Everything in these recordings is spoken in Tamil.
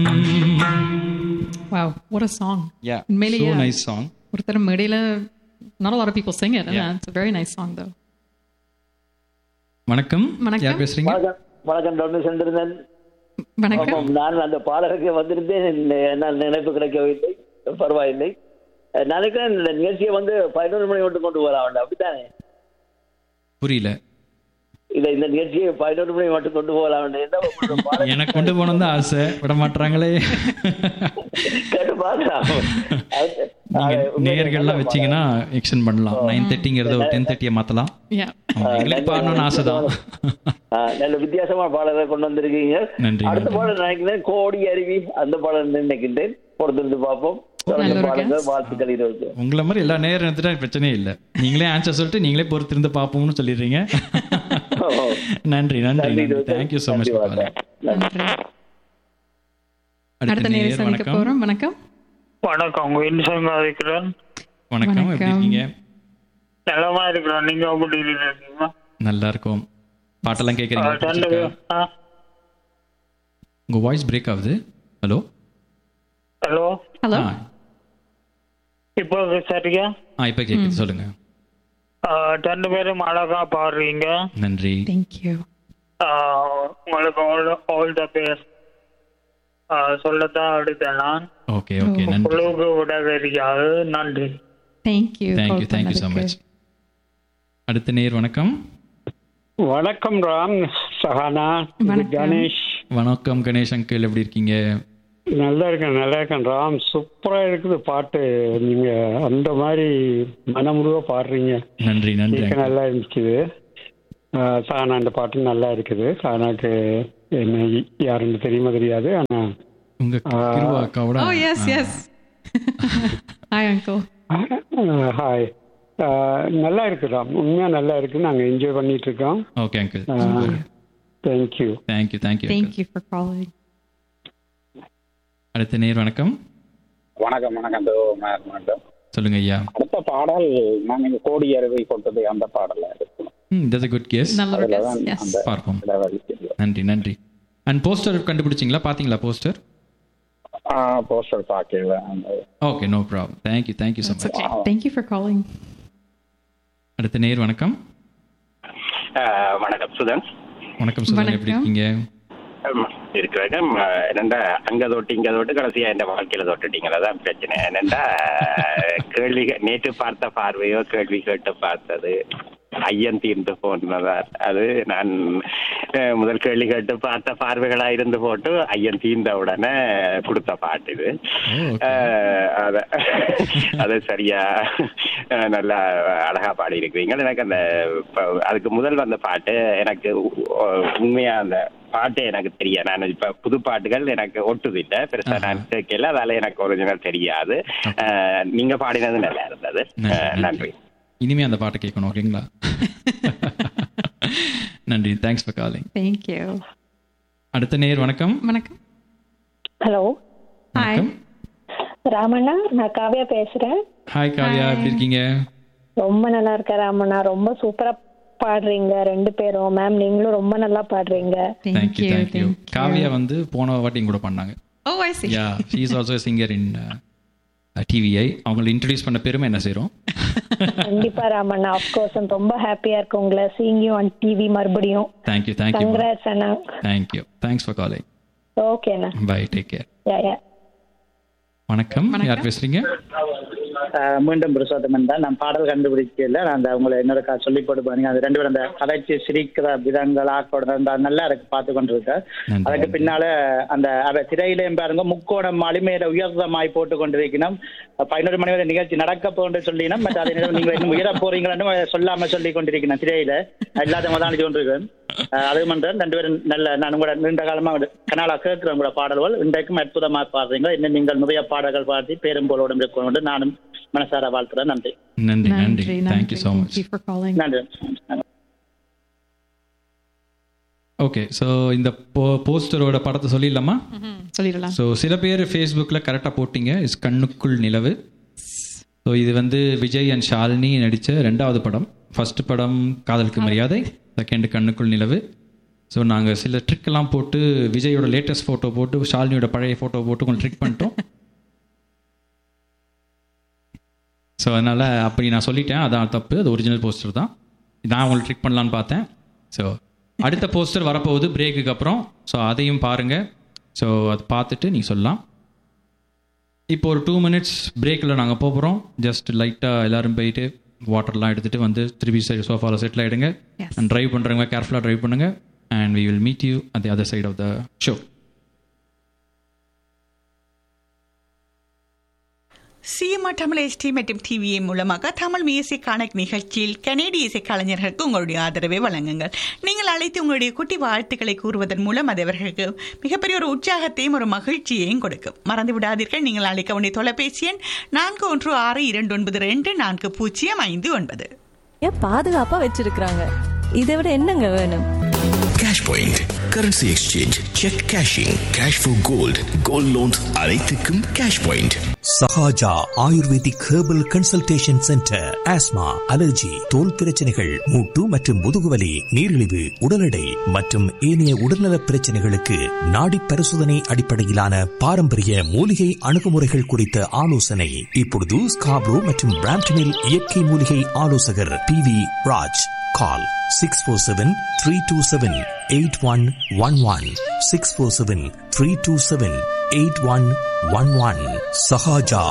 Wow, what a song. Yeah, உண்மையிலே so yeah. nice song. ஒருத்தர் மேடையில not a lot of people sing it. and Yeah. It's a very nice song though. வணக்கம் வணக்கம். யார் பேசுறீங்க வணக்கம் வணக்கம் டாக்டர் சந்திரன் வணக்கம் ஆமாம், நான் அந்த பாடலுக்கு வந்திருந்தேன் என்னால் நினைப்பு கிடைக்கவில்லை பரவாயில்லை அஹ், நினைக்கிறேன் இந்த நிகழ்ச்சியை வந்து பதினொரு மணி மட்டும் கொண்டு வரலாம் வேண்டாம் அப்படித்தானே புரியல இல்ல இந்த நிகழ்ச்சியை பதினொரு மணி மட்டும் கொண்டு போகலாம் வேண்டாம் என்ன உங்களுக்கு பாடல் எனக்கு கொண்டு போகணும் தான் ஆசை விட மாட்டாங்களே கேட்டு பார்க்கலாம் அது- நீங்க அது உண்மையிலே நேயர்கள்லாம் நல்ல வச்சீங்கன்னா எக்ஸ்டெண்ட் பண்ணலாம் நைன் தேர்ட்டிங்கிறத ஒரு டென் தேர்ட்டியை மாத்தலாம் Yeah. ஆமா, எங்களுக்கு பாடணும்னு ஆசை தான் ஆ, நல்ல வித்தியாசமான பாடலை கொண்டு வந்திருக்கீங்க நன்றி, அடுத்த நன்றி. பாடல் நினைக்கிறேன் கோடி அருவி அந்த பாடல் நினைக்கின்றேன் பொறுத்திருந்து பார்ப்போம் தொடர்ந்து நல்ல ஒரு பாடுங்க guess. வாழ்த்துக்கள் இருபது உங்களை மாதிரி எல்லா நேரம் எடுத்துட்டா பிரச்சனையே இல்லை நீங்களே ஆன்சர் சொல்லிட்டு நீங்களே பொறுத்திருந்து பார்ப்போம்னு சொல்லிடுறீங்க நன்றி நன்றி நன்றி தேங்க்யூ ஸோ மச் நன்றி, நன்றி அடுத்த அடுத்த நேரம் நேயர் சந்திக்க வணக்கம் போறோம் வணக்கம் வணக்கம் வின்சங்க இருக்கிறேன் வணக்கம் எப்படி வணக்கம். இருக்கீங்க நலமா இருக்கிறேன் நீங்க எப்படி இருக்கீங்க நல்லா இருக்கும் பாட்டெல்லாம் ஆ, கேட்குறீங்க ரெண்டு பிடிச்சிருக்கா? பேரும். ஆ, உங்க வாய்ஸ் பிரேக் ஆகுது ஹலோ ஹலோ ஹலோ ஆ இப்போ சரியா ஆ இப்போ கேட்குது சொல்லுங்க ஆ, ரெண்டு பேரும் அழகா பாடுறீங்க நன்றி தேங்க்யூ ஆ, உங்களுக்கு ஆல் த பேஸ்ட் சொல்லத்தான் எடுத்தேன் நான் ஓகே ஓகே நன்றி குழுவுக்கு விட தெரியாது நன்றி thank you thank you thank you so much அடுத்த நேர் வணக்கம் வணக்கம் ராம் சஹானா இது வணக்கம். கணேஷ் வணக்கம் கணேஷ் அங்கிள் எப்படி இருக்கீங்க நல்லா இருக்கேன் நல்லா இருக்கேன் ராம் சூப்பரா இருக்குது பாட்டு நீங்க அந்த மாதிரி மனமுருக பாடுறீங்க நன்றி நன்றி கேட்க uncle. நல்லா இருந்துச்சு ஆஹ் சஹானா அந்த பாட்டு நல்லா இருக்குது சஹானாக்கு என்ன யாருன்னு தெரியுமா தெரியாது ஆனா உங்க கிருவா அக்காவோட oh yes yes hi uncle hi நல்லா இருக்கு ராம் உண்மையா நல்லா இருக்கு நாங்க என்ஜாய் பண்ணிட்டு இருக்கோம் okay uncle thank you thank you thank you thank you for calling அடுத்த நேர் வணக்கம் வணக்கம் வணக்கம் தோ மேடம் சொல்லுங்க ஐயா அடுத்த பாடல் நான் இங்க கோடி அருவி கொட்டது அந்த பாடல இருக்கும் ம் தட்ஸ் a குட் கேஸ் நல்ல ஒரு அதுல guess. தான் yes அந்த பார்ப்போம் இடவழி தெரியும். நன்றி நன்றி அண்ட் போஸ்டர் கண்டுபிடிச்சிங்களா பாத்தீங்களா போஸ்டர் ஆ போஸ்டர் பார்க்கல அந்த okay no problem thank you thank you so It's much okay. Thank you for calling. அடுத்த நேர் வணக்கம் வணக்கம் சுதன் வணக்கம் சொல்லுங்க எப்படி வணக்கம். இருக்கீங்க இருக்கிறாங்க என்னண்டா அங்க தொட்டு இங்க தொட்டு கடைசியா இந்த வாழ்க்கையில தொட்டுட்டீங்களா தான் பிரச்சனை என்னண்டா கேள்வி நேற்று பார்த்த பார்வையோ கேள்வி கேட்டு பார்த்தது ஐயன் தீர்ந்து போனதார் அது நான் அஹ், முதல் கேள்வி கேட்டு பார்த்த பார்வைகளா இருந்து போட்டு ஐயன் தீர்ந்த உடனே கொடுத்த பாட்டு இது ஓ, okay. அஹ், அத அது சரியா அஹ், நல்லா அழகா பாடி இருக்கிறீங்க எனக்கு அந்த ப- அதுக்கு முதல் வந்த பாட்டு எனக்கு உ- உண்மையா அந்த பாட்டு எனக்கு தெரியாது நான் இப்ப புது பாட்டுகள் எனக்கு ஒட்டுது இல்ல பெருசா நான் கேட்கல அதால எனக்கு ஒரிஜினல் தெரியாது அஹ், நீங்க பாடினது நல்லா இருந்தது நன்றி, அஹ், நன்றி. நன்றி இனிமே அந்த பாட்டை கேட்கணும் ஓகேங்களா நன்றி thanks for calling Thank you. அடுத்த நேர் வணக்கம் வணக்கம் ஹலோ ஹாய் வணக்கம் ராமண்ணா நான் காவ்யா பேசுறேன் ஹாய் காவியா எப்படி இருக்கீங்க ரொம்ப நல்லா இருக்கேன் ராமண்ணா ரொம்ப சூப்பரா பாடுறீங்க ரெண்டு பேரும் மேம் நீங்களும் ரொம்ப நல்லா பாடுறீங்க Thank thank you you. Thank you Thank you. Kavya வந்து போன வாட்டி கூட பண்ணாங்க Oh, I see. Yeah she is also singer in TVI அவங்களை இன்ட்ரடியூஸ் பண்ண பெருமை என்ன செய்றோம் கண்டிப்பா ராமண்ணா அப்கோர்ஸ் ரொம்ப ஹாப்பியா இருக்கு உங்களை சீங் யூ ஆன் டிவி மறுபடியும் தேங்க்யூ தேங்க்யூ கங்க்ராட்ஸ் அண்ணா thank you thanks for calling okay அண்ணா bye take care yeah yeah வணக்கம் வணக்கம். யார் பேசுறீங்க ஆஹ் மீண்டும் புருஷோத்தமன் தான் நான் பாடல் கண்டுபிடிக்கல நான் அந்த உங்களை என்னோட கா- சொல்லி போட்டு பாருங்க அது ரெண்டு பேரும் அந்த கதைச்சு சிரிக்கிற விதங்கள் ஆக்கோட அந்த நல்லா இருக்கு பார்த்து கொண்டிருக்கேன் நன்றி, அதுக்கு நன்றி. பின்னால அந்த அவ திரையிலையும் பாருங்க முக்கோணம் மலிமையில உயர்தமாய் போட்டு கொண்டிருக்கணும் பதினோரு மணி வரை நிகழ்ச்சி நடக்க போன்று சொல்லினோம் பட் அதை நீங்க இன்னும் உயர போறீங்கன்னு சொல்லாம சொல்லி கொண்டிருக்கணும் திரையில எல்லாத்தையும் முதலாளி கொண்டிருக்கேன் ஆஹ் அது மட்டும் ரெண்டு பேரும் நல்ல நான் உங்களோட நீண்ட காலமா கனாலா கேட்கிறேன் உங்களோட பாடல்கள் இன்றைக்கும் அற்புதமா பாடுறீங்க இன்னும் நீங்கள் நிறைய பாடல்கள் பாடி பேரும் போலோடும் இருக்கணும் நானும் மனசார வாழ்த்துறேன் நன்றி நன்றி நன்றி நன்றி thank you so Thank much you for calling. நன்றி ஓகே ஸோ இந்த போ போஸ்டரோட படத்தை சொல்லிடலாமா Mhm. சொல்லிடலாம் ஸோ சில பேர் ஃபேஸ்புக்கில் கரெக்டாக போட்டிங்க இஸ் கண்ணுக்குள் நிலவு ஸோ இது வந்து விஜய் அண்ட் ஷாலினி நடித்த ரெண்டாவது படம் ஃபர்ஸ்ட் படம் காதலுக்கு மரியாதை செகண்ட் கண்ணுக்குள் நிலவு ஸோ நாங்கள் சில ட்ரிக் எல்லாம் போட்டு விஜயோட லேட்டஸ்ட் ஃபோட்டோ போட்டு ஷாலினியோட பழைய ஃபோட்டோ போட்டு கொஞ்சம் ட்ரிக் பண்ணிட்டோம் ஸோ அதனால் அப்படி நான் சொல்லிட்டேன் அதான் தப்பு அது ஒரிஜினல் போஸ்டர் தான் நான் உங்களுக்கு ட்ரிக் பண்ணலான்னு பார்த்தேன் ஸோ அடுத்த போஸ்டர் வரப்போகுது பிரேக்குக்கு அப்புறம் ஸோ அதையும் பாருங்கள் ஸோ அது பார்த்துட்டு நீங்கள் சொல்லலாம் இப்போ ஒரு டூ மினிட்ஸ் பிரேக்கில் நாங்கள் போகிறோம் ஜஸ்ட் லைட்டாக எல்லாரும் போயிட்டு வாட்டர்லாம் எடுத்துகிட்டு வந்து திருப்பி சைடு சோஃபாவில் செட்டில் ஆகிடுங்க Yes. அண்ட் ட்ரைவ் பண்ணுறவங்க கேர்ஃபுல்லாக ட்ரைவ் பண்ணுங்கள் and we will meet you at the other side of the show CMR Tamil SD மற்றும் டிவிஏ மூலமாக தமிழ் மியூசி கணக்கு நிகழ்ச்சியில் கனேடிய இசை கலைஞர்களுக்கு உங்களுடைய ஆதரவை வழங்குங்கள் நீங்கள் அழைத்து உங்களுடைய குட்டி வாழ்த்துக்களை கூறுவதன் மூலம் அது அவர்களுக்கு மிகப்பெரிய ஒரு உற்சாகத்தையும் ஒரு மகிழ்ச்சியையும் கொடுக்கும் மறந்து விடாதீர்கள் நீங்கள் அழைக்க வேண்டிய தொலைபேசி எண் நான்கு ஒன்று ஆறு இரண்டு ஒன்பது ரெண்டு நான்கு பூஜ்ஜியம் ஐந்து ஒன்பது ஏன் பாதுகாப்பா வச்சிருக்கிறாங்க இதை விட என்னங்க வேணும் cash point currency exchange cheque cashing cash for gold gold loans அனைத்துக்கும் cash point Sahaja Ayurvedic herbal consultation centre asthma allergy தோல் பிரச்சனைகள் மூட்டு மற்றும் முதுகுவலி நீரிழிவு உடல் எடை மற்றும் ஏனைய உடல்நலப் பிரச்சனைகளுக்கு நாடி பரிசோதனை அடிப்படையிலான பாரம்பரிய மூலிகை அணுகுமுறைகள் குறித்த ஆலோசனை இப்பொழுது ஸ்காப்ரோ மற்றும் பிராம்டனில் இயற்கை மூலிகை ஆலோசகர் P V Raj call six four seven three two seven eight one one one six four seven three two seven eight one one one Sahaja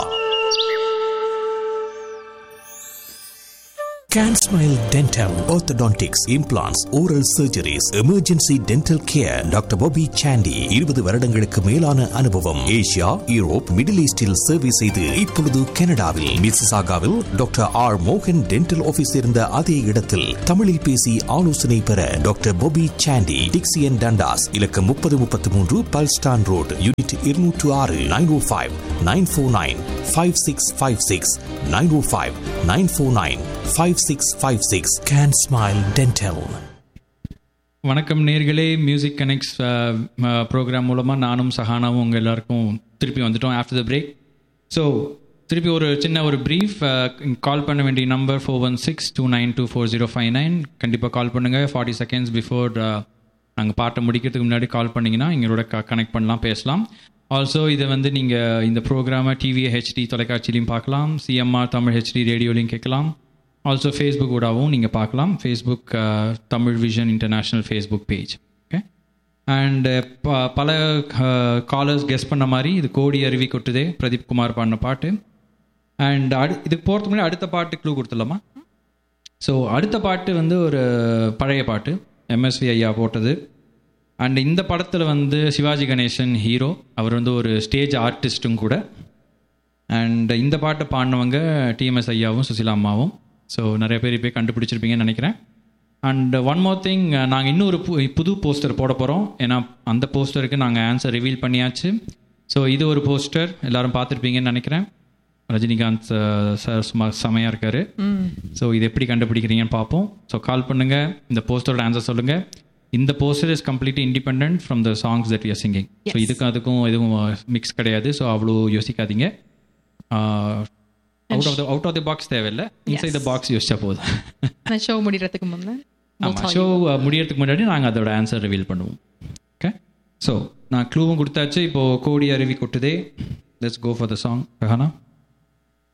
Can Smile Dental, Orthodontics, Implants, Oral Surgeries, Emergency Dental Care, doctor Bobby Sandy இருபது வருடங்களுக்கு மேலான அனுபவம் ஏசியா யூரோப் மிடில் ஈஸ்டில் சேவை செய்து இப்பொழுது கனடாவில் மிசிசாகாவில் டாக்டர் ஆர் மோகன் டென்டல் ஆபீஸ் இருந்த அதே இடத்தில் தமிழில் பேசி ஆலோசனை பெற doctor Bobby Sandy Dixie and Dundas இலக்கம் முப்பது முப்பத்தி மூன்று பல்ஸ்டான் ரோடு யூனிட் இருநூற்று ஆறு nine O five nine four nine five six five six nine O five nine four nine five six five six can smile dental வணக்கம் நேர்களே மியூசிக் கனெக்ட்ஸ் ப்ரோக்ராம் மூலமாக நானும் சஹானாவும் உங்கள் எல்லாருக்கும் திருப்பி வந்துட்டோம் ஆஃப்டர் த பிரேக் ஸோ திருப்பி ஒரு சின்ன ஒரு ப்ரீஃப் கால் பண்ண வேண்டிய number four one six two nine two four zero five nine கண்டிப்பாக கால் பண்ணுங்கள் ஃபார்ட்டி செகண்ட்ஸ் பிஃபோர் நாங்கள் பாட்டை முடிக்கிறதுக்கு முன்னாடி கால் பண்ணிங்கன்னா எங்களோட க கனெக்ட் பண்ணலாம் பேசலாம் ஆல்சோ இதை வந்து நீங்கள் இந்த ப்ரோக்ராமை டிவி ஹெச்டி தொலைக்காட்சியிலையும் பார்க்கலாம் சிஎம்ஆர் தமிழ் ஹெச்டி ரேடியோலையும் கேட்கலாம் ஆல்சோ ஃபேஸ்புக் ஊடாகவும் நீங்கள் பார்க்கலாம் Facebook Tamil vision international Facebook page okay and பல காலர்ஸ் கெஸ் பண்ண மாதிரி இது கோடி அருவி கொட்டுதே பிரதீப் குமார் பாடின பாட்டு அண்ட் அடு இதுக்கு போகிறதுக்கு முன்னாடி அடுத்த பாட்டு க்ளூ கொடுத்துடலாமா ஸோ அடுத்த பாட்டு வந்து ஒரு பழைய பாட்டு எம்எஸ்வி ஐயா போட்டது அண்ட் இந்த படத்தில் வந்து சிவாஜி கணேசன் ஹீரோ அவர் வந்து ஒரு ஸ்டேஜ் ஆர்டிஸ்ட்டும் கூட அண்ட் இந்த பாட்டை பாடினவங்க டிஎம்எஸ் ஐயாவும் சுசிலா அம்மாவும் ஸோ நிறைய பேர் இப்போ கண்டுபிடிச்சிருப்பீங்கன்னு நினைக்கிறேன் அண்ட் ஒன் மோர் திங் நாங்கள் இன்னும் ஒரு பு புது போஸ்டர் போட போகிறோம் ஏன்னா அந்த போஸ்டருக்கு நாங்கள் ஆன்சர் ரிவீல் பண்ணியாச்சு ஸோ இது ஒரு போஸ்டர் எல்லாரும் பார்த்துருப்பீங்கன்னு நினைக்கிறேன் ரஜினிகாந்த் சார் சும்மா செமையாக இருக்கார் ஸோ இது எப்படி கண்டுபிடிக்கிறீங்கன்னு பார்ப்போம் ஸோ கால் பண்ணுங்கள் இந்த போஸ்டரோட ஆன்சர் சொல்லுங்கள் இந்த poster is completely independent from the songs that you're singing so இதுக்கும் அதுக்கும் எதுவும் மிக்ஸ் கிடையாது ஸோ அவ்வளோ யோசிக்காதீங்க out of the out of the box தேவையில்லை இன்சைட் த பாக்ஸ் யோசிச்சா போதும் ஷோ முடிகிறதுக்கு முன்னே ஆமாம் ஷோ முடியறதுக்கு முன்னாடி நாங்கள் அதோட ஆன்சர் ரிவீல் பண்ணுவோம் ஓகே ஸோ நான் க்ளூவும் கொடுத்தாச்சு இப்போது கோடி அருவி கொட்டுதே let's go for the song Rahana